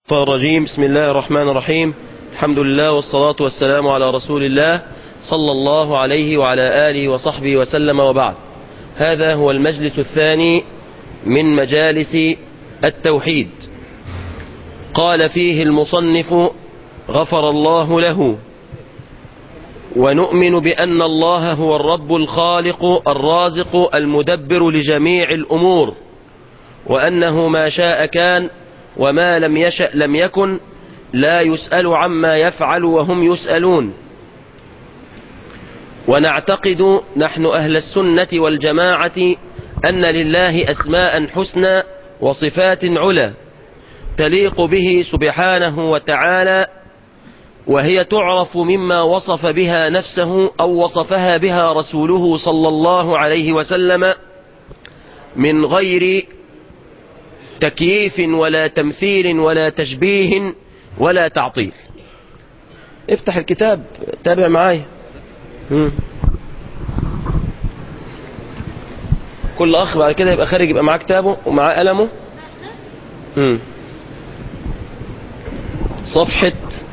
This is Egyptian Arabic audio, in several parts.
الشيطان الرجيم بسم الله الرحمن الرحيم الحمد لله والصلاة والسلام على رسول الله صلى الله عليه وعلى آله وصحبه وسلم وبعد هذا هو المجلس الثاني من مجالس التوحيد قال فيه المصنف غفر الله له ونؤمن بأن الله هو الرب الخالق الرازق المدبر لجميع الأمور وأنه ما شاء كان وما لم يشأ لم يكن لا يسأل عما يفعل وهم يسألون ونعتقد نحن أهل السنة والجماعة أن لله أسماء حسنى وصفات علا تليق به سبحانه وتعالى وهي تعرف مما وصف بها نفسه أو وصفها بها رسوله صلى الله عليه وسلم من غير تكييف ولا تمثيل ولا تشبيه ولا تعطيل افتح الكتاب تابع معايا كل اخ بعد كده يبقى خارج يبقى معاه كتابه ومعاه قلمه مم. صفحة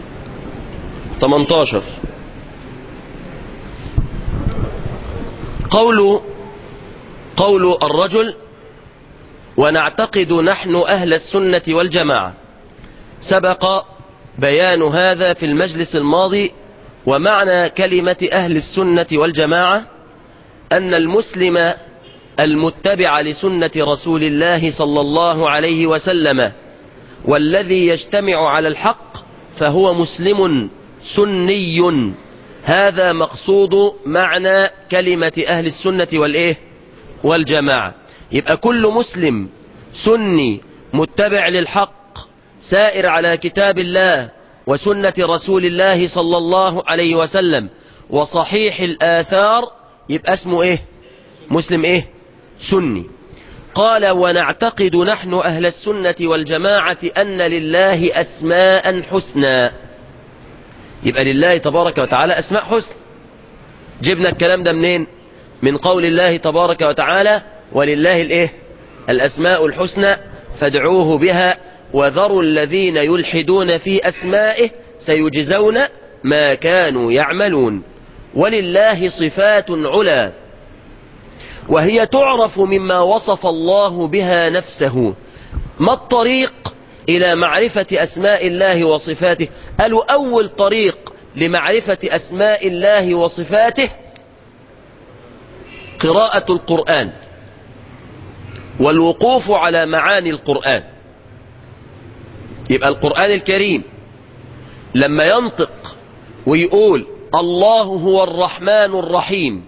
18 قول قول الرجل ونعتقد نحن أهل السنة والجماعة سبق بيان هذا في المجلس الماضي ومعنى كلمة أهل السنة والجماعة أن المسلم المتبع لسنة رسول الله صلى الله عليه وسلم والذي يجتمع على الحق فهو مسلم سني هذا مقصود معنى كلمة أهل السنة والإيه والجماعة يبقى كل مسلم سني متبع للحق سائر على كتاب الله وسنة رسول الله صلى الله عليه وسلم وصحيح الآثار يبقى اسمه ايه مسلم ايه سني قال ونعتقد نحن أهل السنة والجماعة أن لله أسماء حسنى يبقى لله تبارك وتعالى أسماء حسن جبنا الكلام ده منين من قول الله تبارك وتعالى ولله الايه الاسماء الحسنى فادعوه بها وذروا الذين يلحدون في اسمائه سيجزون ما كانوا يعملون ولله صفات علا وهي تعرف مما وصف الله بها نفسه ما الطريق الى معرفة اسماء الله وصفاته قالوا اول طريق لمعرفة اسماء الله وصفاته قراءة القرآن والوقوف على معاني القرآن يبقى القرآن الكريم لما ينطق ويقول الله هو الرحمن الرحيم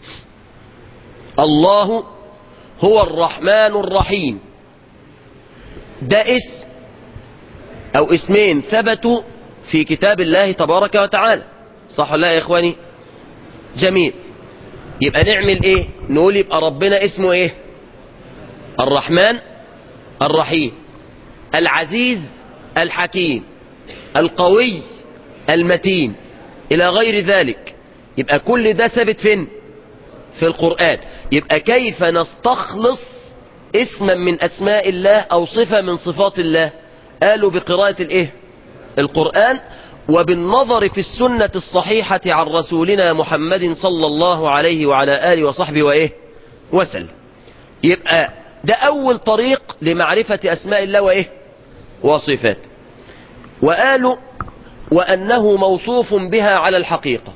الله هو الرحمن الرحيم ده اسم او اسمين ثبتوا في كتاب الله تبارك وتعالى صح ولا يا اخواني جميل يبقى نعمل ايه نقول يبقى ربنا اسمه ايه الرحمن الرحيم العزيز الحكيم القوي المتين الى غير ذلك يبقى كل ده ثابت فين في القرآن يبقى كيف نستخلص اسما من اسماء الله او صفة من صفات الله قالوا بقراءة الايه القرآن وبالنظر في السنة الصحيحة عن رسولنا محمد صلى الله عليه وعلى آله وصحبه وإيه وسلم يبقى ده أول طريق لمعرفة أسماء الله وإيه وصفاته وقالوا وأنه موصوف بها على الحقيقة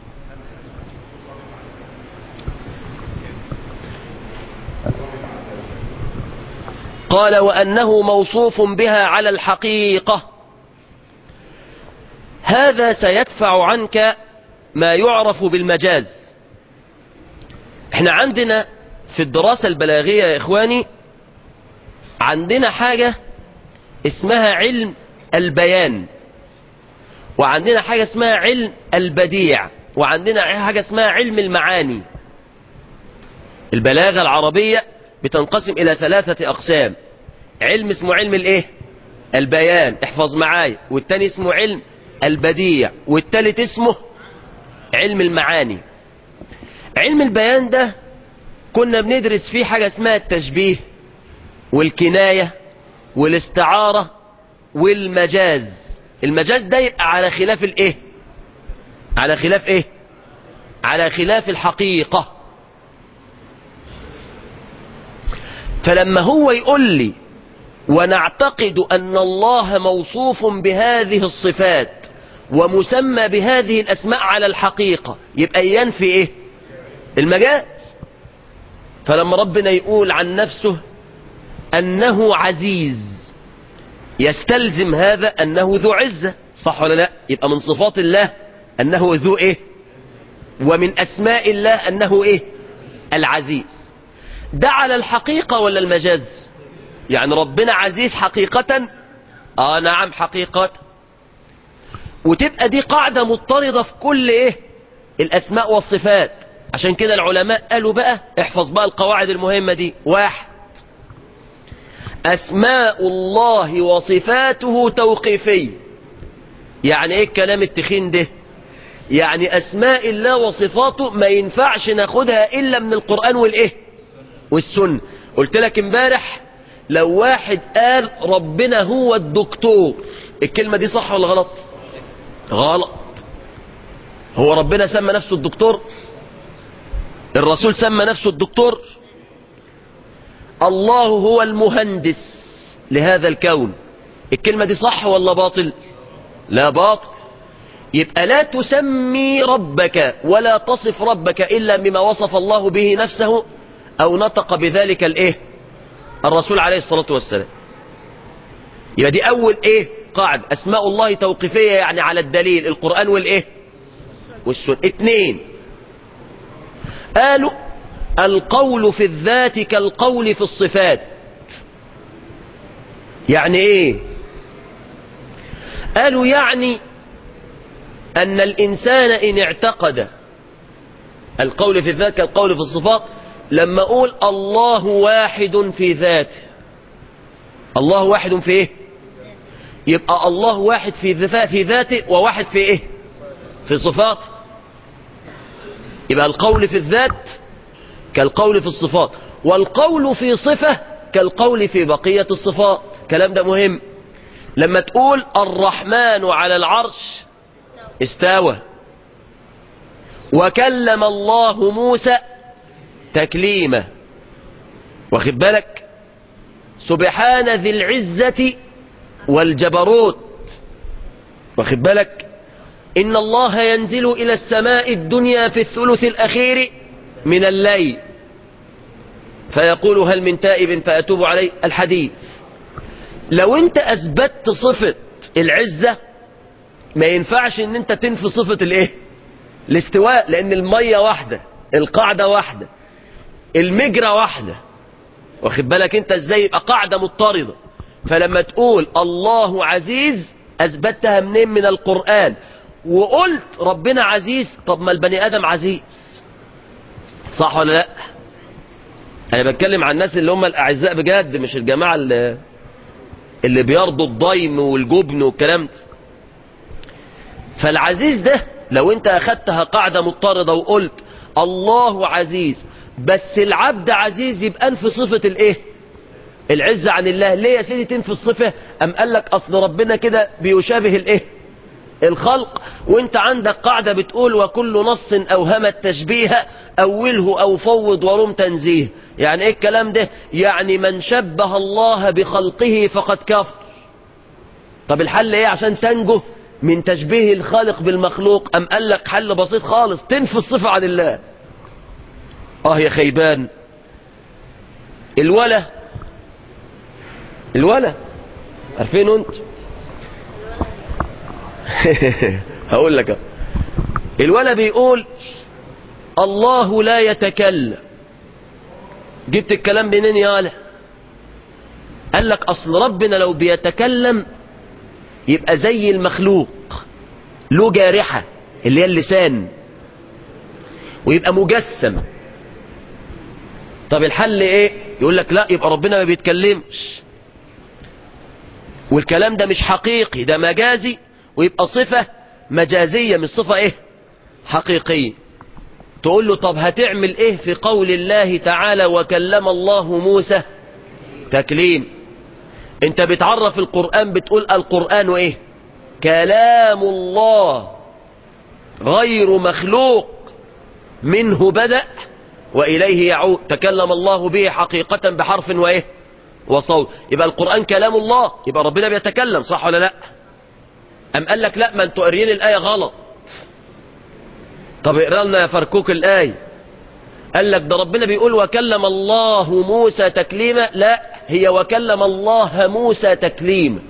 قال وأنه موصوف بها على الحقيقة هذا سيدفع عنك ما يعرف بالمجاز احنا عندنا في الدراسة البلاغية يا اخواني عندنا حاجة اسمها علم البيان وعندنا حاجة اسمها علم البديع وعندنا حاجة اسمها علم المعاني البلاغة العربية بتنقسم الى ثلاثة اقسام علم اسمه علم الايه البيان احفظ معايا والتاني اسمه علم البديع والتالت اسمه علم المعاني علم البيان ده كنا بندرس فيه حاجة اسمها التشبيه والكناية والاستعارة والمجاز المجاز ده يبقى على خلاف الايه على خلاف ايه على خلاف الحقيقة فلما هو يقول لي ونعتقد أن الله موصوف بهذه الصفات ومسمى بهذه الأسماء على الحقيقة يبقى ينفي إيه المجاز فلما ربنا يقول عن نفسه أنه عزيز يستلزم هذا أنه ذو عزة صح ولا لا يبقى من صفات الله أنه ذو إيه ومن أسماء الله أنه إيه العزيز ده على الحقيقة ولا المجاز يعني ربنا عزيز حقيقة آه نعم حقيقة وتبقى دي قاعدة مضطردة في كل إيه الأسماء والصفات عشان كده العلماء قالوا بقى احفظ بقى القواعد المهمة دي واحد أسماء الله وصفاته توقيفية يعني ايه الكلام التخين ده يعني أسماء الله وصفاته ما ينفعش ناخدها إلا من القرآن والإيه والسنة قلت لك امبارح لو واحد قال ربنا هو الدكتور الكلمة دي صح ولا غلط غلط هو ربنا سمى نفسه الدكتور الرسول سمى نفسه الدكتور الله هو المهندس لهذا الكون الكلمة دي صح ولا باطل لا باطل يبقى لا تسمي ربك ولا تصف ربك إلا بما وصف الله به نفسه أو نطق بذلك الإيه الرسول عليه الصلاة والسلام يبقى دي أول إيه قاعد أسماء الله توقيفية يعني على الدليل القرآن والإيه والسنة اتنين قالوا القول في الذات كالقول في الصفات يعني ايه قالوا يعني ان الانسان ان اعتقد القول في الذات كالقول في الصفات لما اقول الله واحد في ذاته الله واحد في ايه يبقى الله واحد في ذاته في ذاته وواحد في ايه في صفاته يبقى القول في الذات كالقول في الصفات والقول في صفة كالقول في بقية الصفات كلام ده مهم لما تقول الرحمن على العرش استوى وكلم الله موسى تكليما واخد بالك سبحان ذي العزة والجبروت واخد بالك إن الله ينزل إلى السماء الدنيا في الثلث الأخير من الليل فيقول هل من تائب فأتوب عليه الحديث لو انت أثبتت صفة العزة ما ينفعش ان انت تنفي صفة الايه الاستواء لان المية واحدة القاعدة واحدة المجرى واحدة واخد بالك انت ازاي يبقى قاعدة مضطردة فلما تقول الله عزيز اثبتها منين من القرآن وقلت ربنا عزيز طب ما البني ادم عزيز صح ولا لا انا بتكلم عن الناس اللي هم الاعزاء بجد مش الجماعة اللي, اللي بيرضوا الضيم والجبن والكلام ده فالعزيز ده لو انت اخدتها قاعدة مضطردة وقلت الله عزيز بس العبد عزيز يبقى انفي صفة الايه العزة عن الله ليه يا سيدي تنفي الصفة ام قال لك اصل ربنا كده بيشابه الايه الخلق وانت عندك قاعدة بتقول وكل نص اوهم التشبيه اوله او فوض ورم تنزيه يعني ايه الكلام ده يعني من شبه الله بخلقه فقد كفر طب الحل ايه عشان تنجو من تشبيه الخالق بالمخلوق ام قال لك حل بسيط خالص تنفي الصفة عن الله اه يا خيبان الولا الولا عارفين انت هقول لك الولا بيقول الله لا يتكلم جبت الكلام منين يا ولا قال لك اصل ربنا لو بيتكلم يبقى زي المخلوق له جارحة اللي هي اللسان ويبقى مجسم طب الحل ايه يقول لك لا يبقى ربنا ما بيتكلمش والكلام ده مش حقيقي ده مجازي ويبقى صفة مجازية مش صفة ايه حقيقية تقول له طب هتعمل ايه في قول الله تعالى وكلم الله موسى تكليم انت بتعرف القرآن بتقول القرآن ايه كلام الله غير مخلوق منه بدأ وإليه يعود تكلم الله به حقيقة بحرف وإيه وصوت يبقى القرآن كلام الله يبقى ربنا بيتكلم صح ولا لا أم قال لك لا ما انتوا قاريين الآية غلط طب اقرا لنا يا فركوك الآية قال لك ده ربنا بيقول وكلم الله موسى تكليما لا هي وكلم الله موسى تكليما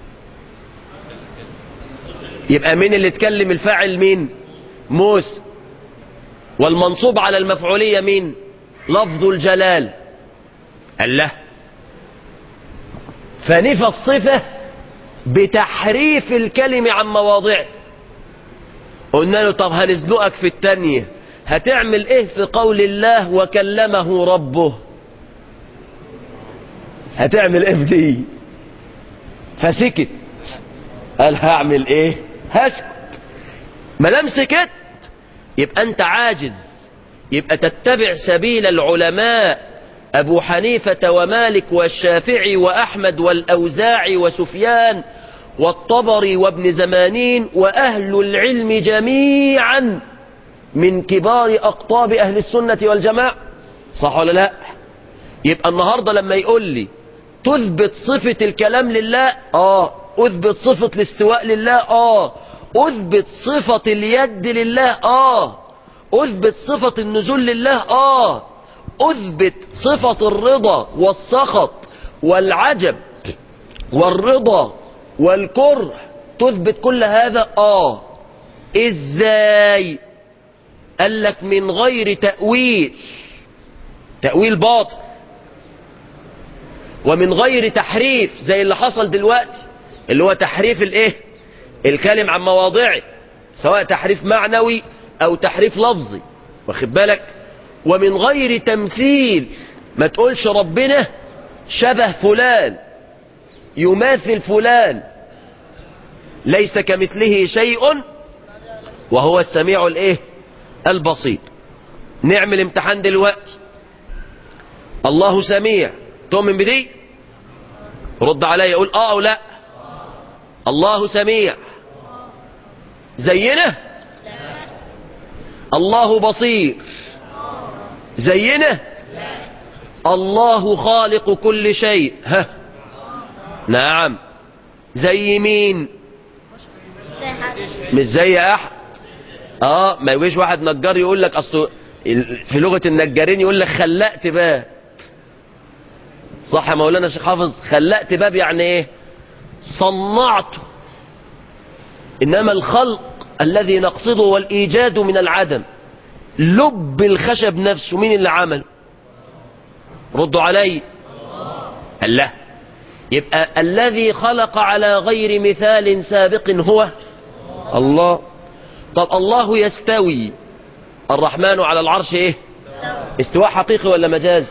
يبقى مين اللي اتكلم الفاعل مين موسى والمنصوب على المفعولية مين لفظ الجلال الله فنفى الصفة بتحريف الكلم عن مواضعه قلنا له طب هنزنقك في التانية هتعمل ايه في قول الله وكلمه ربه هتعمل ايه في دي فسكت قال هعمل ايه هسكت ما دام سكت يبقى انت عاجز يبقى تتبع سبيل العلماء ابو حنيفة ومالك والشافعي واحمد والاوزاعي وسفيان والطبري وابن زمانين واهل العلم جميعا من كبار اقطاب اهل السنة والجماعة صح ولا لا يبقى النهاردة لما يقول لي تثبت صفة الكلام لله اه اثبت صفة الاستواء لله اه اثبت صفة اليد لله اه اثبت صفة النزول لله اه اثبت صفة الرضا والسخط والعجب والرضا والكره تثبت كل هذا اه ازاي قال لك من غير تأويل تأويل باطل ومن غير تحريف زي اللي حصل دلوقتي اللي هو تحريف الايه الكلم عن مواضعه سواء تحريف معنوي او تحريف لفظي واخد بالك ومن غير تمثيل ما تقولش ربنا شبه فلان يماثل فلان ليس كمثله شيء وهو السميع الايه البصير نعمل امتحان دلوقتي الله سميع تؤمن بدي رد عليا يقول اه او لا الله سميع زينا الله بصير زينا الله خالق كل شيء ها نعم زي مين مش زي احد اه ما يويش واحد نجار يقول لك اصل في لغة النجارين يقول لك خلقت باب صح يا مولانا الشيخ حافظ خلقت باب يعني ايه صنعته انما الخلق الذي نقصده والايجاد من العدم لب الخشب نفسه مين اللي عمل ردوا علي الله يبقى الذي خلق على غير مثال سابق هو الله طب الله يستوي الرحمن على العرش ايه استواء حقيقي ولا مجاز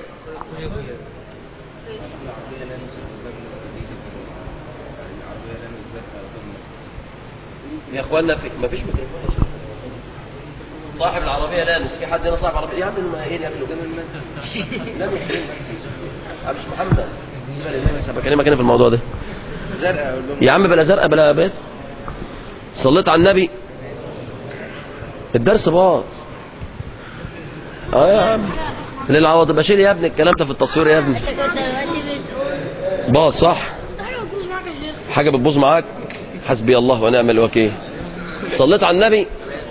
يا اخوانا في ما فيش ميكروفون صاحب العربيه لامس في حد هنا صاحب عربيه يا عم ما ايه يعملوا لامس فين بس يا مش محمد سيبها للناس بكلمك انا في الموضوع ده زرقاء اقول لهم يا عم بلا زرقاء بلا بيت صليت على النبي الدرس باظ اه يا عم للعوض بشيل يا ابني الكلام ده في التصوير يا ابني انت كنت دلوقتي بتقول باظ صح حاجه بتبوظ معاك حسبي الله ونعم الوكيل صليت على النبي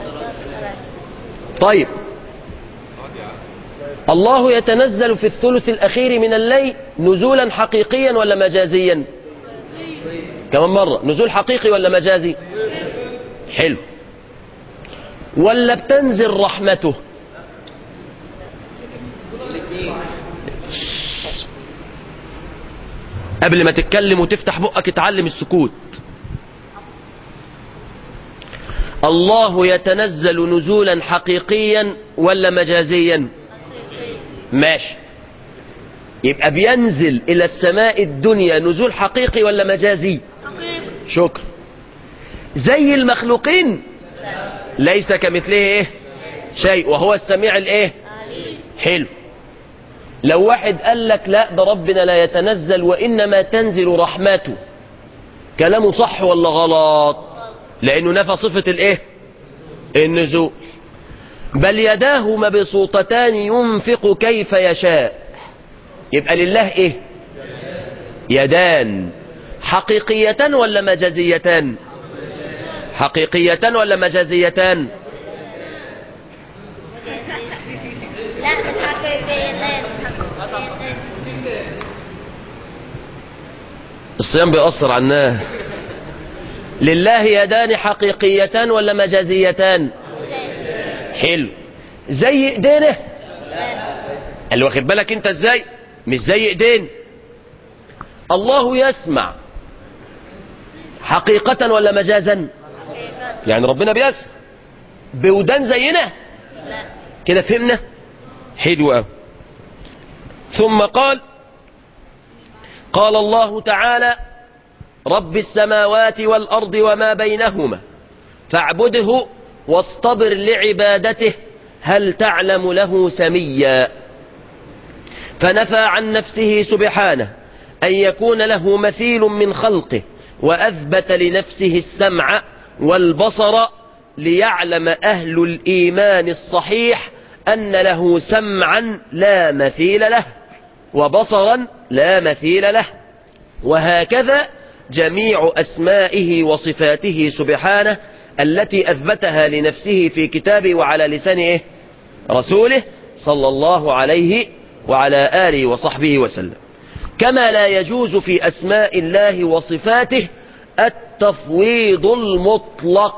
طيب الله يتنزل في الثلث الأخير من الليل نزولا حقيقيا ولا مجازيا كمان مرة نزول حقيقي ولا مجازي حلو ولا بتنزل رحمته قبل ما تتكلم وتفتح بقك اتعلم السكوت الله يتنزل نزولا حقيقيا ولا مجازيا ماشي يبقى بينزل الى السماء الدنيا نزول حقيقي ولا مجازي حقيقي شكرا زي المخلوقين ليس كمثله ايه شيء وهو السميع الايه عليم حلو لو واحد قال لك لا ده ربنا لا يتنزل وإنما تنزل رحمته كلامه صح ولا غلط لأنه نفى صفة الإيه النزول بل يداه مبسوطتان ينفق كيف يشاء يبقى لله إيه يدان حقيقيتان ولا مجازيتان حقيقيتان ولا مجازيتان لا حقيقيتين حقيقيتين الصيام بيأثر عناه لله يدان حقيقيتان ولا مجازيتان حلو زي ايدينا اللي واخد بالك انت ازاي مش زي ايدين الله يسمع حقيقة ولا مجازا حقيقة يعني ربنا بيسمع بودان زينا لا كده فهمنا حلو قوي ثم قال قال الله تعالى رب السماوات والأرض وما بينهما فاعبده واصطبر لعبادته هل تعلم له سميا فنفى عن نفسه سبحانه أن يكون له مثيل من خلقه وأثبت لنفسه السمع والبصر ليعلم أهل الإيمان الصحيح أن له سمعا لا مثيل له وبصرا لا مثيل له وهكذا جميع أسمائه وصفاته سبحانه التي أثبتها لنفسه في كتابه وعلى لسان إيه؟ رسوله صلى الله عليه وعلى آله وصحبه وسلم كما لا يجوز في أسماء الله وصفاته التفويض المطلق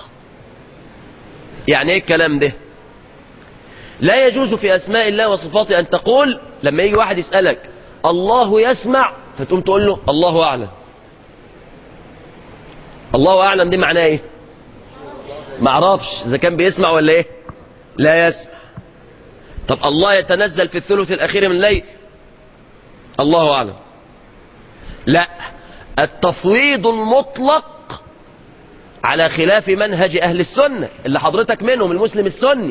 يعني ايه الكلام ده لا يجوز في أسماء الله وصفاته أن تقول لما يجي واحد يسألك الله يسمع فتقوم تقول له الله أعلم الله أعلم دي معناه ايه معرفش إذا كان بيسمع ولا ايه لا يسمع طب الله يتنزل في الثلث الأخير من الليل الله أعلم لا التفويض المطلق على خلاف منهج أهل السنة اللي حضرتك منهم المسلم السني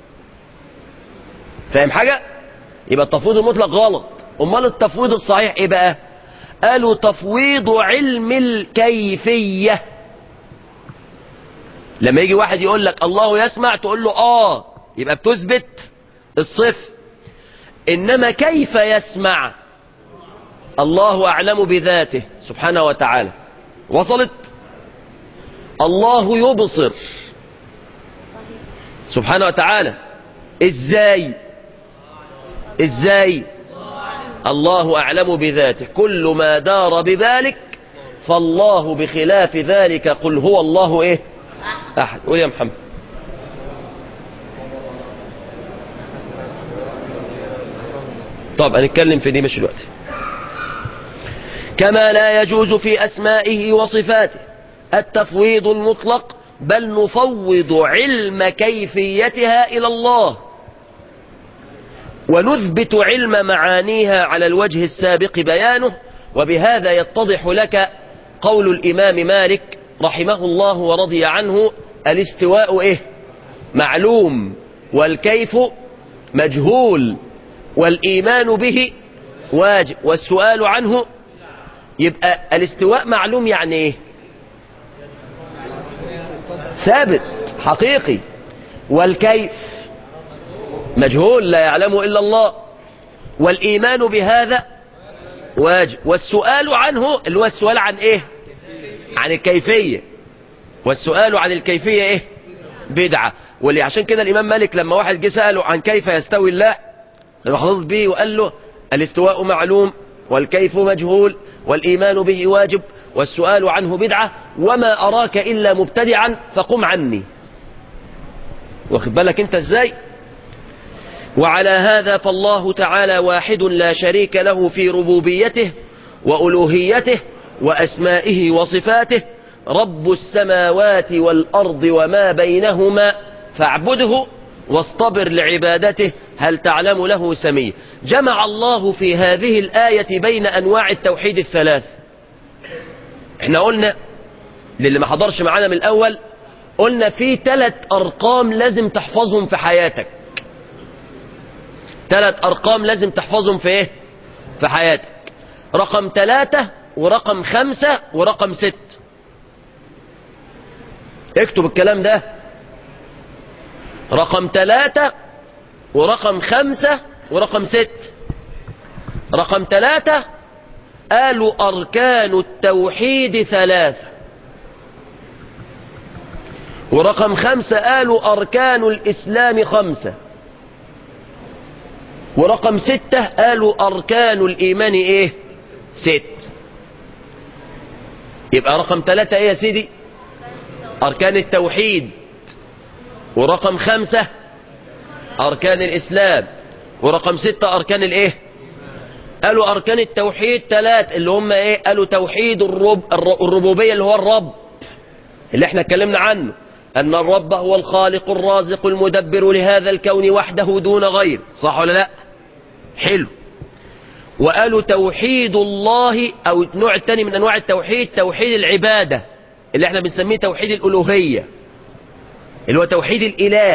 فاهم حاجة يبقى التفويض المطلق غلط امال التفويض الصحيح ايه بقى قالوا تفويض علم الكيفية لما يجي واحد يقول لك الله يسمع تقول له اه يبقى بتثبت الصفر انما كيف يسمع الله اعلم بذاته سبحانه وتعالى وصلت الله يبصر سبحانه وتعالى ازاي ازاي الله اعلم بذاته كل ما دار بذلك فالله بخلاف ذلك قل هو الله ايه احد قول يا محمد طب هنتكلم في دي مش دلوقتي كما لا يجوز في اسمائه وصفاته التفويض المطلق بل نفوض علم كيفيتها الى الله ونثبت علم معانيها على الوجه السابق بيانه وبهذا يتضح لك قول الإمام مالك رحمه الله ورضي عنه الاستواء إيه معلوم والكيف مجهول والإيمان به واجب والسؤال عنه يبقى الاستواء معلوم يعني إيه ثابت حقيقي والكيف مجهول لا يعلمه إلا الله والإيمان بهذا واجب والسؤال عنه اللي هو السؤال عن إيه عن الكيفية والسؤال عن الكيفية إيه بدعة واللي عشان كده الإمام مالك لما واحد جه سأله عن كيف يستوي الله راح رد به وقال له الاستواء معلوم والكيف مجهول والإيمان به واجب والسؤال عنه بدعة وما أراك إلا مبتدعا فقم عني واخد بالك انت ازاي وعلى هذا فالله تعالى واحد لا شريك له في ربوبيته وألوهيته وأسمائه وصفاته رب السماوات والأرض وما بينهما فاعبده واصطبر لعبادته هل تعلم له سمي جمع الله في هذه الآية بين أنواع التوحيد الثلاث احنا قلنا للي ما حضرش معانا من الأول قلنا في ثلاث أرقام لازم تحفظهم في حياتك ثلاث ارقام لازم تحفظهم في ايه في حياتك رقم ثلاثة ورقم خمسة ورقم ست اكتب الكلام ده رقم ثلاثة ورقم خمسة ورقم ست رقم ثلاثة قالوا أركان التوحيد ثلاثة ورقم خمسة قالوا أركان الإسلام خمسة ورقم ستة قالوا أركان الإيمان إيه ست يبقى رقم ثلاثة إيه يا سيدي أركان التوحيد ورقم خمسة أركان الإسلام ورقم ستة أركان الإيه قالوا أركان التوحيد ثلاث اللي هم إيه قالوا توحيد الرب الربوبية اللي هو الرب اللي احنا اتكلمنا عنه أن الرب هو الخالق الرازق المدبر لهذا الكون وحده دون غير صح ولا لا حلو وقالوا توحيد الله أو نوع الثاني من أنواع التوحيد توحيد العبادة اللي احنا بنسميه توحيد الألوهية اللي هو توحيد الإله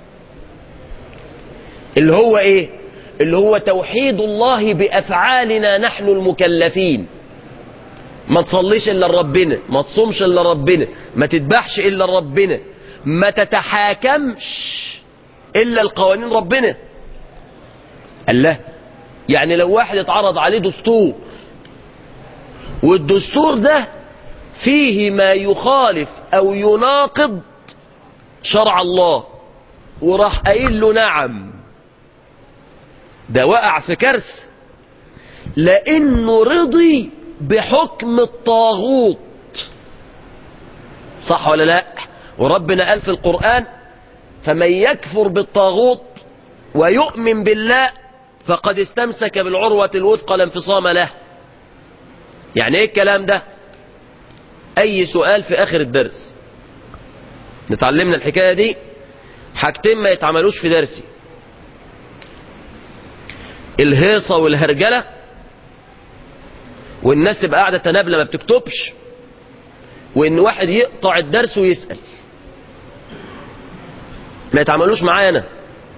اللي هو ايه اللي هو توحيد الله بأفعالنا نحن المكلفين ما تصليش إلا لربنا ما تصومش إلا ربنا ما تذبحش إلا ربنا ما تتحاكمش إلا القوانين ربنا الله يعني لو واحد اتعرض عليه دستور والدستور ده فيه ما يخالف أو يناقض شرع الله وراح قايل له نعم ده وقع في كارثه لانه رضي بحكم الطاغوت صح ولا لا وربنا قال في القرآن فمن يكفر بالطاغوت ويؤمن بالله فقد استمسك بالعروة الوثقى لا انفصام له يعني ايه الكلام ده اي سؤال في اخر الدرس نتعلمنا الحكاية دي حاجتين ما يتعملوش في درسي الهيصة والهرجلة والناس تبقى قاعدة تنابلة ما بتكتبش وان واحد يقطع الدرس ويسأل ما يتعملوش معايا انا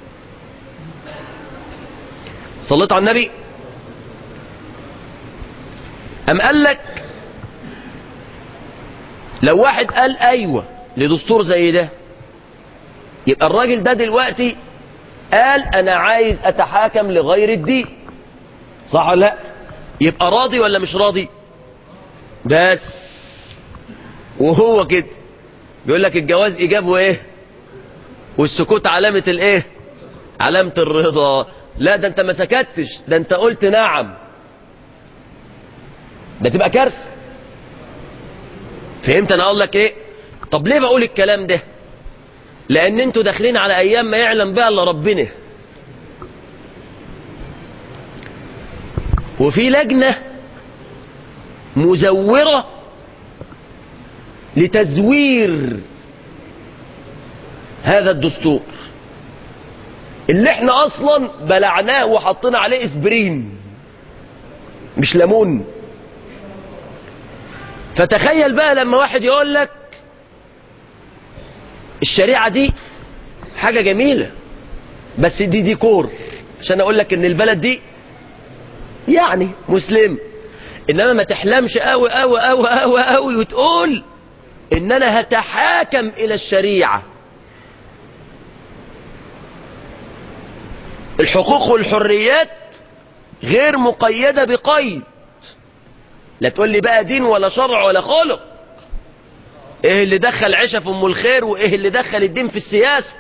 صليت على النبي ام قال لك لو واحد قال ايوه لدستور زي ده يبقى الراجل ده دلوقتي قال انا عايز اتحاكم لغير الدين صح ولا لا يبقى راضي ولا مش راضي بس وهو كده بيقول لك الجواز ايجابه ايه والسكوت علامة الايه علامة الرضا لا ده انت ما سكتش ده انت قلت نعم ده تبقى كارثة فهمت انا اقول لك ايه طب ليه بقول الكلام ده لان انتوا داخلين على ايام ما يعلم بها الا ربنا وفي لجنة مزورة لتزوير هذا الدستور اللي احنا اصلا بلعناه وحطينا عليه اسبرين مش ليمون فتخيل بقى لما واحد يقول لك الشريعة دي حاجة جميلة بس دي ديكور عشان اقول لك ان البلد دي يعني مسلم انما ما تحلمش قوي قوي قوي قوي قوي وتقول ان انا هتحاكم الى الشريعة الحقوق والحريات غير مقيدة بقيد لا تقول لي بقى دين ولا شرع ولا خلق ايه اللي دخل عيشة في ام الخير وايه اللي دخل الدين في السياسة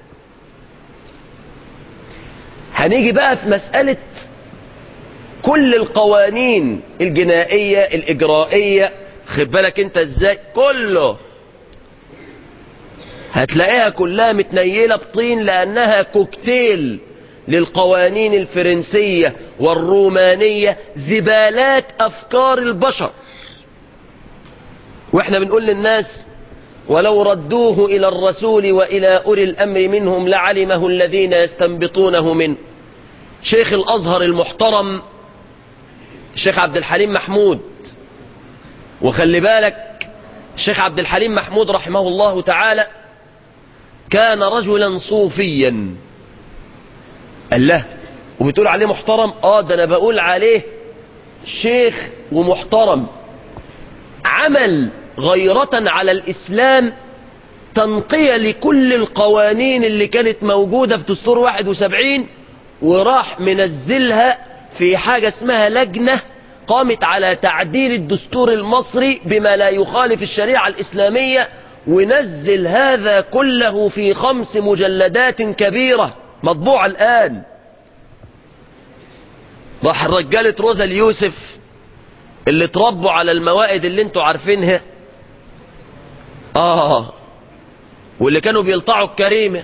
هنيجي بقى في مسألة كل القوانين الجنائية الإجرائية خد بالك انت ازاي كله هتلاقيها كلها متنيلة بطين لأنها كوكتيل للقوانين الفرنسية والرومانية زبالات أفكار البشر واحنا بنقول للناس ولو ردوه إلى الرسول وإلى أولي الأمر منهم لعلمه الذين يستنبطونه منه شيخ الأزهر المحترم الشيخ عبد الحليم محمود وخلي بالك الشيخ عبد الحليم محمود رحمه الله تعالى كان رجلا صوفيا الله وبتقول عليه محترم اه ده انا بقول عليه شيخ ومحترم عمل غيرة على الاسلام تنقية لكل القوانين اللي كانت موجودة في دستور 71 وراح منزلها في حاجة اسمها لجنة قامت على تعديل الدستور المصري بما لا يخالف الشريعة الإسلامية ونزل هذا كله في خمس مجلدات كبيرة مطبوعة الآن راح رجالة روزا اليوسف اللي تربوا على الموائد اللي انتوا عارفينها آه واللي كانوا بيلطعوا الكريمة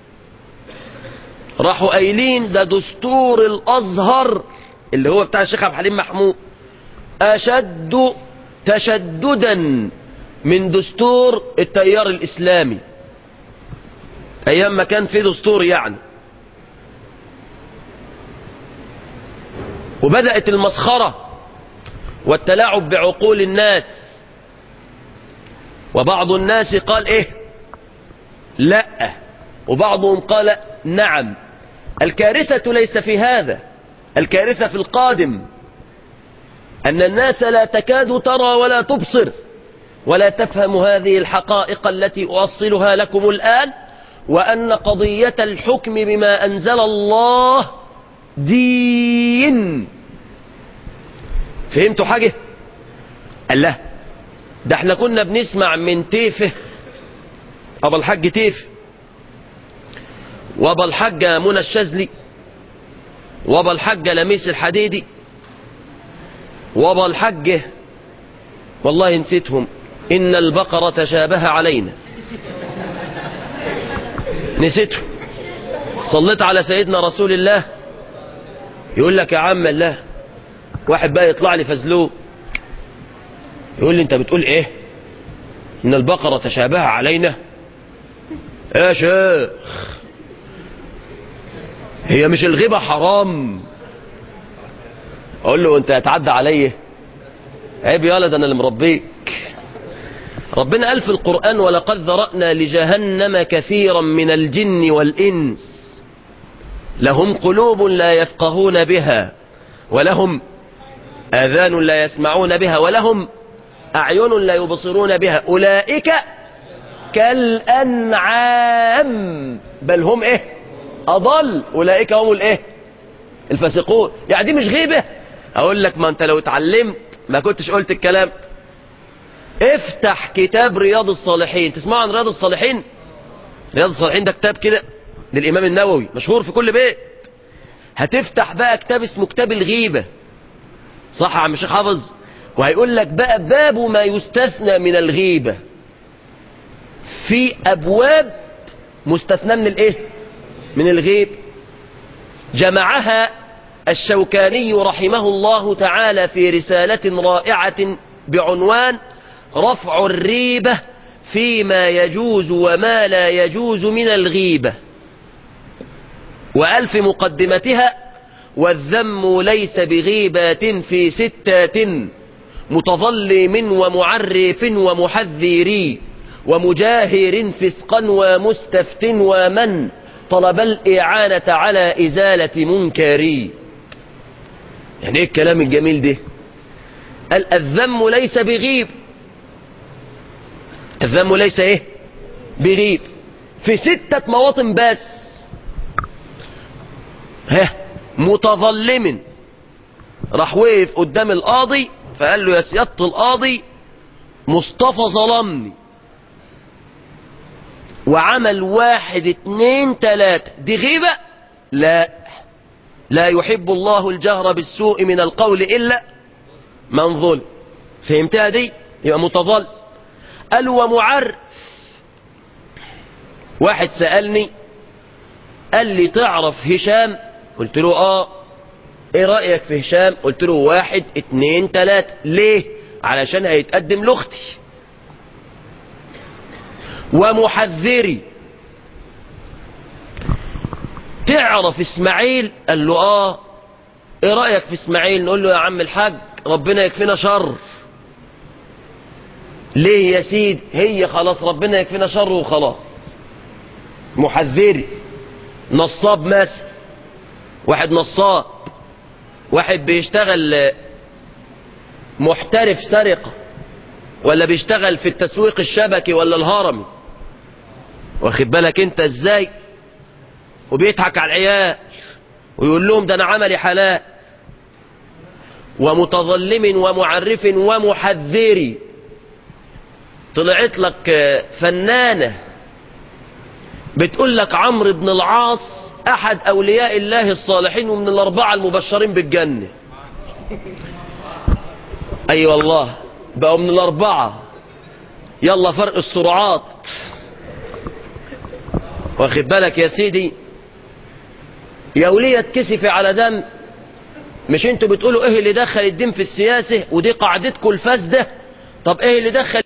راحوا قايلين ده دستور الأزهر اللي هو بتاع الشيخ عبد الحليم محمود أشد تشددا من دستور التيار الإسلامي أيام ما كان في دستور يعني وبدأت المسخرة والتلاعب بعقول الناس وبعض الناس قال ايه لا وبعضهم قال نعم الكارثة ليس في هذا الكارثة في القادم أن الناس لا تكاد ترى ولا تبصر ولا تفهم هذه الحقائق التي أوصلها لكم الآن وأن قضية الحكم بما أنزل الله دين فهمتوا حاجة قال له ده احنا كنا بنسمع من تيفه أبا الحاج تيف وأبا الحاجة منى الشاذلي وأبا الحاجة لميس الحديدي وأبا الحاجة والله نسيتهم إن البقرة تشابه علينا نسيتهم صليت على سيدنا رسول الله يقول لك يا عم الله واحد بقى يطلع لي فزلوه يقول لي انت بتقول ايه ان البقرة تشابه علينا يا شيخ هي مش الغيبة حرام اقول له انت هتعدى عليا عيب يا ولد انا اللي مربيك ربنا قال في القرآن ولقد ذرأنا لجهنم كثيرا من الجن والإنس لهم قلوب لا يفقهون بها ولهم آذان لا يسمعون بها ولهم أعين لا يبصرون بها أولئك كالأنعام بل هم إيه أضل أولئك هم الإيه الفاسقون يعني دي مش غيبة أقول لك ما أنت لو اتعلمت ما كنتش قلت الكلام افتح كتاب رياض الصالحين تسمعوا عن رياض الصالحين رياض الصالحين ده كتاب كده للإمام النووي مشهور في كل بيت هتفتح بقى كتاب اسمه كتاب الغيبة صح يا عم الشيخ حافظ وهيقول لك بقى باب ما يستثنى من الغيبة في أبواب مستثنى من الإيه من الغيب جمعها الشوكاني رحمه الله تعالى في رسالة رائعة بعنوان رفع الريبة فيما يجوز وما لا يجوز من الغيبة وألف مقدمتها والذم ليس بغيبات في ستات متظلم ومعرف ومحذر ومجاهر فسقا ومستفت ومن طلب الإعانة على إزالة منكري يعني ايه الكلام الجميل ده قال الذم ليس بغيب الذم ليس ايه بغيب في ستة مواطن بس ها متظلم راح وقف قدام القاضي فقال له يا سيادة القاضي مصطفى ظلمني وعمل واحد اتنين تلاتة دي غيبة لا لا يحب الله الجهر بالسوء من القول إلا من ظلم فهمتها دي يبقى متظل قال ومعرف واحد سألني قال لي تعرف هشام قلت له اه ايه رأيك في هشام قلت له واحد اتنين تلاتة ليه علشان هيتقدم لاختي ومحذري تعرف اسماعيل قال له اه ايه رأيك في اسماعيل نقول له يا عم الحاج ربنا يكفينا شر ليه يا سيد هي خلاص ربنا يكفينا شر وخلاص محذري نصاب مثل واحد نصاب واحد بيشتغل محترف سرقة ولا بيشتغل في التسويق الشبكي ولا الهرمي واخد بالك انت ازاي وبيضحك على العيال ويقول لهم ده انا عملي حلال ومتظلم ومعرف ومحذر طلعت لك فنانة بتقول لك عمرو بن العاص احد اولياء الله الصالحين ومن الاربعة المبشرين بالجنة اي أيوة والله بقوا من الاربعة يلا فرق السرعات واخد بالك يا سيدي يا ولية تكسفي على دم مش انتوا بتقولوا ايه اللي دخل الدين في السياسة ودي قاعدتكم الفاسدة طب ايه اللي دخل